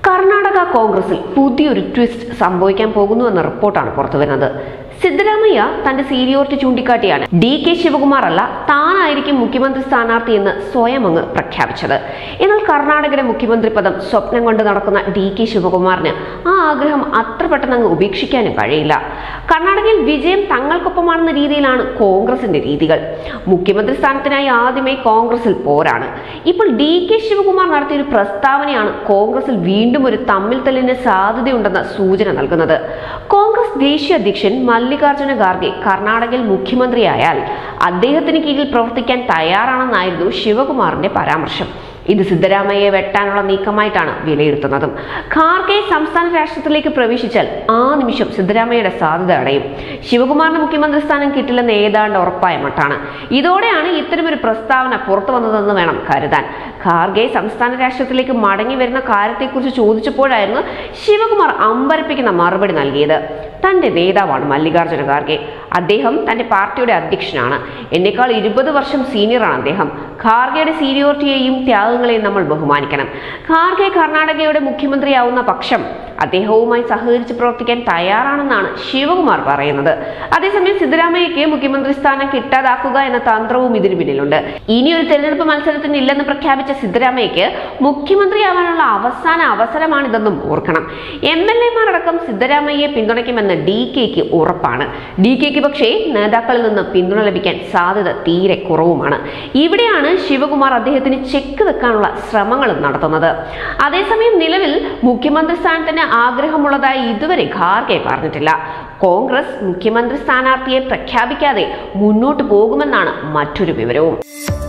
കർണാടക കോൺഗ്രസിൽ പുതിയൊരു ട്വിസ്റ്റ് സംഭവിക്കാൻ പോകുന്നുവെന്ന റിപ്പോർട്ടാണ് പുറത്തുവരുന്നത് സിദ്ധരാമയ്യ തന്റെ സീനിയോറിറ്റി ചൂണ്ടിക്കാട്ടിയാണ് ഡി കെ ശിവകുമാർ അല്ല താനായിരിക്കും മുഖ്യമന്ത്രി സ്ഥാനാർത്ഥി എന്ന് സ്വയം അങ്ങ് പ്രഖ്യാപിച്ചത് എന്നാൽ കർണാടകയുടെ മുഖ്യമന്ത്രി പദം സ്വപ്നം കൊണ്ട് നടക്കുന്ന ഡി കെ ശിവകുമാറിന് ആ ആഗ്രഹം അത്ര പെട്ടെന്ന് അങ്ങ് ഉപേക്ഷിക്കാനും കഴിയില്ല കർണാടകയിൽ വിജയം തങ്ങൾക്കൊപ്പമാണെന്ന രീതിയിലാണ് കോൺഗ്രസിന്റെ രീതികൾ മുഖ്യമന്ത്രി സ്ഥാനത്തിനായി ആദ്യമേ കോൺഗ്രസിൽ പോരാണ് ഇപ്പോൾ ഡി കെ ശിവകുമാർ നടത്തിയ ഒരു പ്രസ്താവനയാണ് കോൺഗ്രസിൽ വീണ്ടും ഒരു തമ്മിൽ തല്ലിന് സാധ്യതയുണ്ടെന്ന സൂചന നൽകുന്നത് കോൺഗ്രസ് ദേശീയ അധ്യക്ഷൻ മല്ലികാർജുന ഖാർഗെ കർണാടകയിൽ മുഖ്യമന്ത്രിയായാൽ അദ്ദേഹത്തിന് കീഴിൽ പ്രവർത്തിക്കാൻ തയ്യാറാണെന്നായിരുന്നു ശിവകുമാറിന്റെ പരാമർശം ഇത് സിദ്ധരാമയ്യയെ വെട്ടാനുള്ള നീക്കമായിട്ടാണ് വിലയിരുത്തുന്നതും ഖാർഗെ സംസ്ഥാന രാഷ്ട്രത്തിലേക്ക് പ്രവേശിച്ചാൽ ആ നിമിഷം സിദ്ധരാമയ്യയുടെ സാധ്യത അടയും ശിവകുമാറിന് മുഖ്യമന്ത്രി സ്ഥാനം കിട്ടില്ലെന്ന് ഏതാണ്ട് ഉറപ്പായ മട്ടാണ് ഇതോടെയാണ് ഇത്തരമൊരു പ്രസ്താവന പുറത്തു വന്നതെന്ന് വേണം കരുതാൻ ഖാർഗെ സംസ്ഥാന രാഷ്ട്രത്തിലേക്ക് മടങ്ങി വരുന്ന കാര്യത്തെക്കുറിച്ച് ചോദിച്ചപ്പോഴായിരുന്നു ശിവകുമാർ അമ്പരപ്പിക്കുന്ന മറുപടി നൽകിയത് തന്റെ നേതാവാണ് മല്ലികാർജ്ജുന ഖാർഗെ അദ്ദേഹം തന്റെ പാർട്ടിയുടെ അധ്യക്ഷനാണ് എന്നേക്കാൾ ഇരുപത് വർഷം സീനിയറാണ് അദ്ദേഹം ഖാർഗെയുടെ സീനിയോറിറ്റിയെയും ത്യാഗങ്ങളെയും നമ്മൾ ബഹുമാനിക്കണം ഖാർഗെ കർണാടകയുടെ മുഖ്യമന്ത്രിയാവുന്ന പക്ഷം അദ്ദേഹവുമായി സഹകരിച്ച് പ്രവർത്തിക്കാൻ തയ്യാറാണെന്നാണ് ശിവകുമാർ പറയുന്നത് അതേസമയം സിദ്ധരാമയ്യയ്ക്ക് മുഖ്യമന്ത്രി സ്ഥാനം കിട്ടാതാക്കുക എന്ന തന്ത്രവും ഇതിന് പിന്നിലുണ്ട് ഇനി ഒരു തെരഞ്ഞെടുപ്പ് മത്സരത്തിന് ഇല്ലെന്ന് പ്രഖ്യാപിച്ച സിദ്ധരാമയ്യയ്ക്ക് മുഖ്യമന്ത്രിയാവാനുള്ള അവസാന അവസരമാണിതെന്നും ഓർക്കണം എം എൽ എമാരടക്കം സിദ്ധരാമയ്യയെ പിന്തുണയ്ക്കുമെന്ന് ഡി കെക്ക് ഉറപ്പാണ് ഡി കെക്ക് പക്ഷേ നേതാക്കളിൽ നിന്ന് പിന്തുണ ലഭിക്കാൻ സാധ്യത തീരെ കുറവുമാണ് ഇവിടെയാണ് ശിവകുമാർ അദ്ദേഹത്തിന് ചെക്ക് വെക്കാനുള്ള ശ്രമങ്ങളും നടത്തുന്നത് അതേസമയം നിലവിൽ മുഖ്യമന്ത്രി സ്ഥാനത്തിന് ആഗ്രഹമുള്ളതായി ഇതുവരെ ഖാർഗെ പറഞ്ഞിട്ടില്ല കോൺഗ്രസ് മുഖ്യമന്ത്രി സ്ഥാനാർത്ഥിയെ പ്രഖ്യാപിക്കാതെ മുന്നോട്ട് പോകുമെന്നാണ് മറ്റൊരു വിവരവും